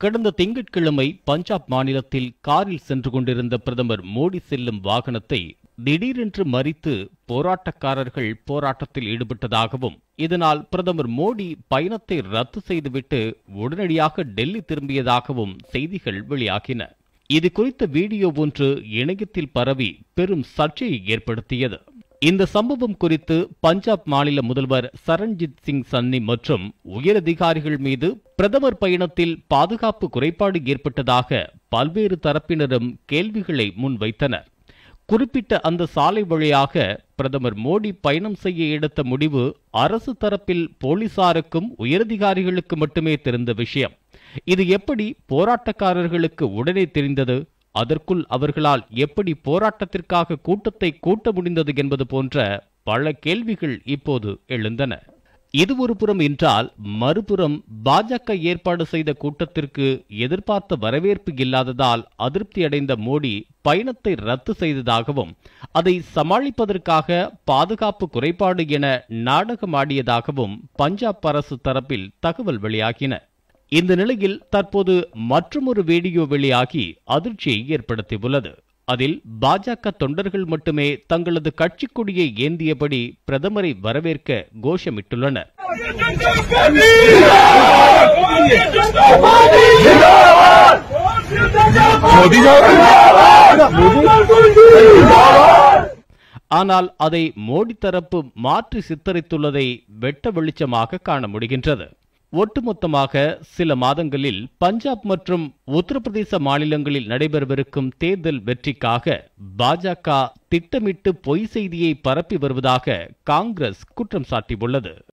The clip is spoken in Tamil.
கடந்த திங்கட்கிழமை பஞ்சாப் மாநிலத்தில் காரில் சென்று கொண்டிருந்த பிரதமர் மோடி செல்லும் வாகனத்தை திடீரென்று மறித்து போராட்டக்காரர்கள் போராட்டத்தில் ஈடுபட்டதாகவும் இதனால் பிரதமர் மோடி பயணத்தை ரத்து செய்துவிட்டு உடனடியாக டெல்லி திரும்பியதாகவும் செய்திகள் வெளியாகின இது குறித்த வீடியோ ஒன்று இணையத்தில் பரவி பெரும் சர்ச்சையை ஏற்படுத்தியது இந்த சம்பவம் குறித்து பஞ்சாப் மாநில முதல்வர் சரண்ஜித் சிங் சன்னி மற்றும் உயரதிகாரிகள் மீது பிரதமர் பயணத்தில் பாதுகாப்பு குறைபாடு ஏற்பட்டதாக பல்வேறு தரப்பினரும் கேள்விகளை முன்வைத்தனர் குறிப்பிட்ட அந்த சாலை வழியாக பிரதமர் மோடி பயணம் செய்ய எடுத்த முடிவு அரசு தரப்பில் போலீசாருக்கும் உயரதிகாரிகளுக்கு மட்டுமே தெரிந்த விஷயம் இது எப்படி போராட்டக்காரர்களுக்கு உடனே தெரிந்தது அதற்குள் அவர்களால் எப்படி போராட்டத்திற்காக கூட்டத்தை கூட்ட முடிந்தது என்பது போன்ற பல கேள்விகள் இப்போது எழுந்தன இது ஒரு புறம் என்றால் மறுபுறம் பாஜக ஏற்பாடு செய்த கூட்டத்திற்கு எதிர்பார்த்த வரவேற்பு இல்லாததால் அதிருப்தி அடைந்த மோடி பயணத்தை ரத்து செய்ததாகவும் அதை சமாளிப்பதற்காக பாதுகாப்பு குறைபாடு என நாடகமாடியதாகவும் பஞ்சாப் அரசு தரப்பில் தகவல் வெளியாகின இந்த நிலையில் தற்போது மற்றொரு வீடியோ வெளியாகி அதிர்ச்சியை ஏற்படுத்தியுள்ளது அதில் பாஜக தொண்டர்கள் மட்டுமே தங்களது கட்சி கொடியை ஏந்தியபடி பிரதமரை வரவேற்க கோஷமிட்டுள்ளனர் ஆனால் அதை மோடி தரப்பு மாற்றி சித்தரித்துள்ளதை வெட்ட வெளிச்சமாக காண முடிகின்றது ஒட்டுமொத்தமாக சில மாதங்களில் பஞ்சாப் மற்றும் உத்தரப்பிரதேச மாநிலங்களில் நடைபெறவிருக்கும் தேர்தல் வெற்றிக்காக பாஜக திட்டமிட்டு பொய் செய்தியை பரப்பி வருவதாக காங்கிரஸ் குற்றம் சாட்டியுள்ளது